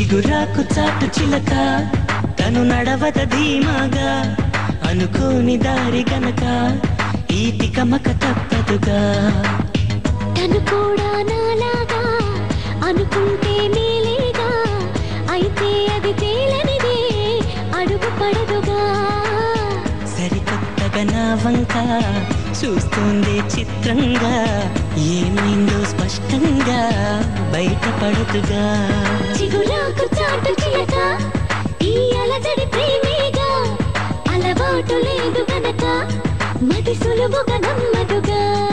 చిగురాకు చాటు చిలక తను నడవద ధీమాగా అనుకోని దారి గనక ఈ తికమక తప్పదుగా తను కూడా నాలాగా అనుకుంటే మేలేగా అయితే అది తేలనిదే అడుగు పడదుగా సరికొత్తగా నా వంక చూస్తుందే చిత్రంగా ఏమైందో స్పష్టంగా బయటపడదుగా చిగురాకు చాటు చిలక ఈ అలజడి ప్రేమేగా అలవాటు లేదు గనక మది సులువుగా నమ్మదుగా